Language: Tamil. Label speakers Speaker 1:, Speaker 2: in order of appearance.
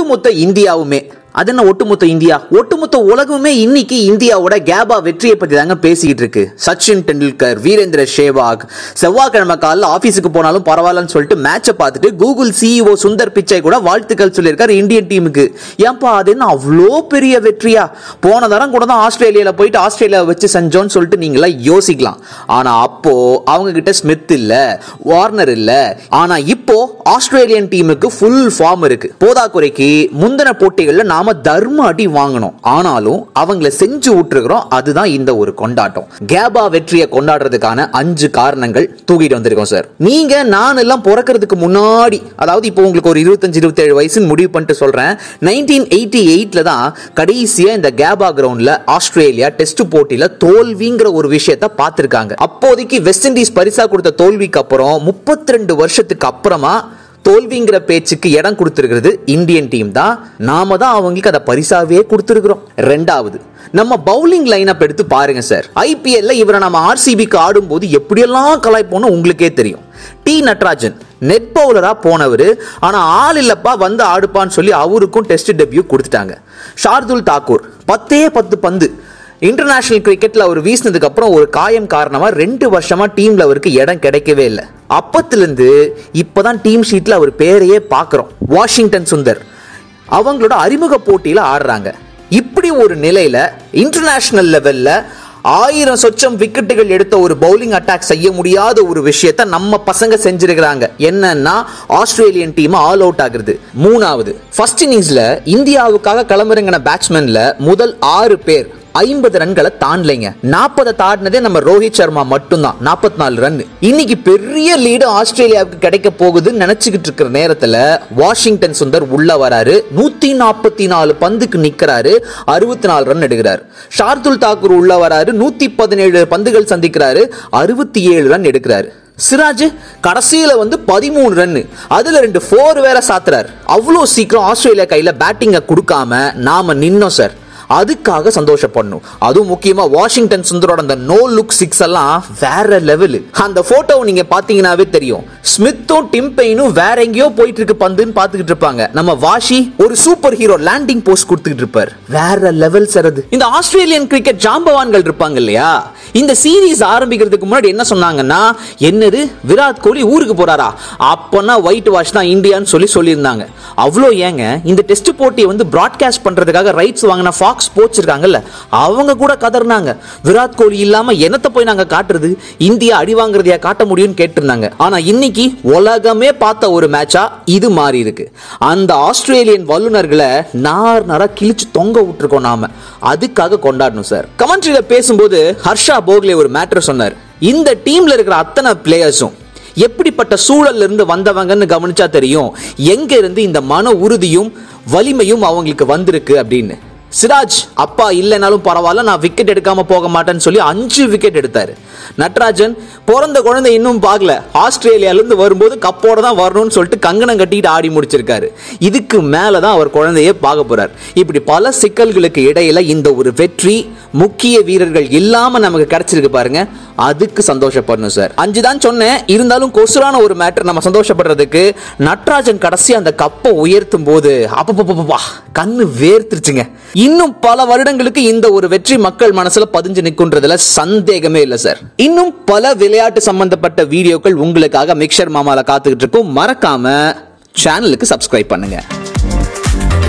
Speaker 1: ஒட்டுமொத்த இந்தியாவுமே அது என்ன ஒட்டுமொத்த இந்தியா ஒட்டுமொத்த உலகமே இன்னைக்கு இந்தியாவோட கேபா வெற்றியை பத்தி தாங்க பேசிக்கிட்டு இருக்கு சச்சின் டெண்டுல்கர் வீரேந்திர சேவாக் செவ்வாய்க்கிழமை காலைல ஆபீஸுக்கு போனாலும் பரவாயில்லன்னு சொல்லிட்டு மேட்சை பார்த்துட்டு கூகுள் சிஇஓ சுந்தர் பிச்சை கூட வாழ்த்துக்கள் சொல்லியிருக்காரு இந்தியன் டீமுக்கு ஏன்பா அது என்ன அவ்வளோ பெரிய வெற்றியா போன தரம் கூட தான் ஆஸ்திரேலியால போயிட்டு ஆஸ்திரேலியா வச்சு செஞ்சோன்னு சொல்லிட்டு நீங்களா யோசிக்கலாம் ஆனா அப்போ அவங்க கிட்ட ஸ்மித் இல்ல வார்னர் இல்ல ஆனா இப்போ ஆஸ்திரேலியன் டீமுக்கு ஃபுல் ஃபார்ம் இருக்கு போதாக்குறைக்கு முந்தின போட்டிகள்ல நாம தர்ம அடி வாங்கணும் ஆனாலும் அவங்கள செஞ்சு விட்டுருக்கிறோம் அதுதான் இந்த ஒரு கொண்டாட்டம் கேபா வெற்றியை கொண்டாடுறதுக்கான அஞ்சு காரணங்கள் தூக்கிட்டு வந்திருக்கோம் சார் நீங்க நான் எல்லாம் பிறக்கிறதுக்கு முன்னாடி அதாவது இப்போ உங்களுக்கு ஒரு இருபத்தஞ்சு இருபத்தேழு வயசுன்னு முடிவு பண்ணிட்டு சொல்றேன் நைன்டீன் எயிட்டி எயிட்ல தான் கடைசியா இந்த கேபா கிரவுண்ட்ல ஆஸ்திரேலியா டெஸ்ட் போட்டியில தோல்விங்கிற ஒரு விஷயத்த பார்த்திருக்காங்க அப்போதைக்கு வெஸ்ட் இண்டீஸ் பரிசா கொடுத்த தோல்விக்கு அப்புறம் முப்பத்தி ரெண்டு வருஷத்துக்கு அப்புறமா தோல்விங்கிற பேச்சுக்கு இடம் கொடுத்திருக்கிறது இந்தியன் டீம் தான் நாம தான் அவங்களுக்கு அதை பரிசாவே கொடுத்திருக்கிறோம் ரெண்டாவது நம்ம பவுலிங் லைனப் எடுத்து பாருங்க சார் ஐபிஎல்ல இவரை நம்ம ஆர்சிபிக்கு ஆடும்போது எப்படியெல்லாம் கலாய்ப்போம்னு உங்களுக்கே தெரியும் டி நட்ராஜன் நெட் பவுலரா போனவர் ஆனா ஆள் இல்லப்பா வந்து ஆடுப்பான்னு சொல்லி அவருக்கும் டெஸ்ட் டெபியூ கொடுத்துட்டாங்க ஷார்துல் தாக்கூர் பத்தே பத்து பந்து இன்டர்நேஷனல் கிரிக்கெட்ல அவர் வீசினதுக்கு அப்புறம் ஒரு காயம் காரணமா ரெண்டு வருஷமா டீம்ல அவருக்கு இடம் கிடைக்கவே இல்லை அப்பத்திலிருந்து இப்பதான் டீம் ஷீட்ல அவர் பேரையே பார்க்குறோம் வாஷிங்டன் சுந்தர் அவங்களோட அறிமுக போட்டியில ஆடுறாங்க இப்படி ஒரு நிலையில இன்டர்நேஷனல் லெவல்ல ஆயிரம் சொச்சம் விக்கெட்டுகள் எடுத்த ஒரு பவுலிங் அட்டாக் செய்ய முடியாத ஒரு விஷயத்த நம்ம பசங்க செஞ்சிருக்கிறாங்க என்னன்னா ஆஸ்திரேலியன் டீம் ஆல் அவுட் ஆகுறது மூணாவது ஃபர்ஸ்ட் இன்னிங்ஸ்ல இந்தியாவுக்காக களமிறங்கின பேட்ஸ்மேன்ல முதல் ஆறு பேர் ஐம்பது ரன்களை தாண்டலைங்க நாற்பதை தாண்டினதே நம்ம ரோஹித் சர்மா மட்டும்தான் நாற்பத்தி நாலு ரன் இன்னைக்கு பெரிய லீடு ஆஸ்திரேலியாவுக்கு கிடைக்க போகுதுன்னு நினைச்சுக்கிட்டு இருக்கிற நேரத்துல வாஷிங்டன் சுந்தர் உள்ள வராரு நூத்தி நாற்பத்தி நாலு பந்துக்கு நிக்கிறாரு அறுபத்தி நாலு ரன் எடுக்கிறாரு ஷார்துல் தாக்கூர் உள்ள வராரு நூத்தி பதினேழு பந்துகள் சந்திக்கிறாரு அறுபத்தி ஏழு ரன் எடுக்கிறாரு சிராஜ் கடைசியில வந்து பதிமூணு ரன் அதுல ரெண்டு ஃபோர் வேற சாத்துறாரு அவ்வளோ சீக்கிரம் ஆஸ்திரேலியா கையில பேட்டிங்கை கொடுக்காம நாம நின்னோம் சார் அதுக்காக சந்தோஷப்படணும் அதுவும் முக்கியமா வாஷிங்டன் சுந்தரோட அந்த நோ லுக் சிக்ஸ் எல்லாம் வேற லெவல் அந்த போட்டோவை நீங்க பாத்தீங்கன்னாவே தெரியும் ஸ்மித்தும் டிம்பெயினும் வேற எங்கேயோ போயிட்டு இருக்கு பந்துன்னு பாத்துக்கிட்டு இருப்பாங்க நம்ம வாஷி ஒரு சூப்பர் ஹீரோ லேண்டிங் போஸ்ட் கொடுத்துக்கிட்டு இருப்பார் வேற லெவல் சார் அது இந்த ஆஸ்திரேலியன் கிரிக்கெட் ஜாம்பவான்கள் இருப்பாங்க இல்லையா இந்த சீரீஸ் ஆரம்பிக்கிறதுக்கு முன்னாடி என்ன சொன்னாங்கன்னா என்னது விராட் கோலி ஊருக்கு போறாரா அப்பனா ஒயிட் வாஷ் தான் இந்தியான்னு சொல்லி சொல்லியிருந்தாங்க அவ்வளோ ஏங்க இந்த டெஸ்ட் போட்டியை வந்து பிராட்காஸ்ட் பண்றதுக்காக ரைட்ஸ் வாங்கின ஃபாக்ஸ் ஸ்போர்ட்ஸ் இருக்காங்கல்ல அவங்க கூட கதர்னாங்க விராட் கோலி இல்லாம என்னத்தை போய் நாங்க காட்டுறது இந்தியா அடி வாங்குறதையா காட்ட முடியும்னு கேட்டிருந்தாங்க ஆனா இன்னைக்கு உலகமே பார்த்த ஒரு மேட்சா இது மாறி இருக்கு அந்த ஆஸ்திரேலியன் வல்லுநர்களை நார் நாரா கிழிச்சு தொங்க விட்டுருக்கோம் நாம அதுக்காக கொண்டாடணும் சார் கமெண்ட்ரியில பேசும்போது ஹர்ஷா போக்லே ஒரு மேட்டர் சொன்னார் இந்த டீம்ல இருக்கிற அத்தனை பிளேயர்ஸும் எப்படிப்பட்ட சூழல்ல இருந்து வந்தவங்கன்னு கவனிச்சா தெரியும் எங்க இருந்து இந்த மன உறுதியும் வலிமையும் அவங்களுக்கு வந்திருக்கு அப்படின்னு சிராஜ் அப்பா இல்லைனாலும் பரவாயில்ல நான் விக்கெட் எடுக்காம போக மாட்டேன்னு சொல்லி அஞ்சு விக்கெட் எடுத்தாரு நட்ராஜன் பிறந்த குழந்தை இன்னும் பார்க்கல ஆஸ்திரேலியால இருந்து வரும்போது கப்போட தான் வரணும்னு சொல்லிட்டு கங்கணம் கட்டிட்டு ஆடி முடிச்சிருக்காரு இதுக்கு மேல தான் அவர் குழந்தையே பார்க்க போறார் இப்படி பல சிக்கல்களுக்கு இடையில இந்த ஒரு வெற்றி முக்கிய வீரர்கள் இல்லாம நமக்கு கிடைச்சிருக்கு பாருங்க அதுக்கு சந்தோஷப்படணும் சார் அஞ்சு தான் சொன்னேன் இருந்தாலும் கொசுரான ஒரு மேட்டர் நம்ம சந்தோஷப்படுறதுக்கு நட்ராஜன் கடைசி அந்த கப்பை உயர்த்தும் போது அப்பப்பப்பா கண்ணு வேர்த்துருச்சுங்க இன்னும் பல வருடங்களுக்கு இந்த ஒரு வெற்றி மக்கள் மனசுல பதிஞ்சு நிற்குன்றதுல சந்தேகமே இல்லை சார் இன்னும் பல விளையாட்டு சம்பந்தப்பட்ட வீடியோக்கள் உங்களுக்காக மிக்சர் மாமால காத்துக்கிட்டு இருக்கும் மறக்காம சேனலுக்கு சப்ஸ்கிரைப் பண்ணுங்க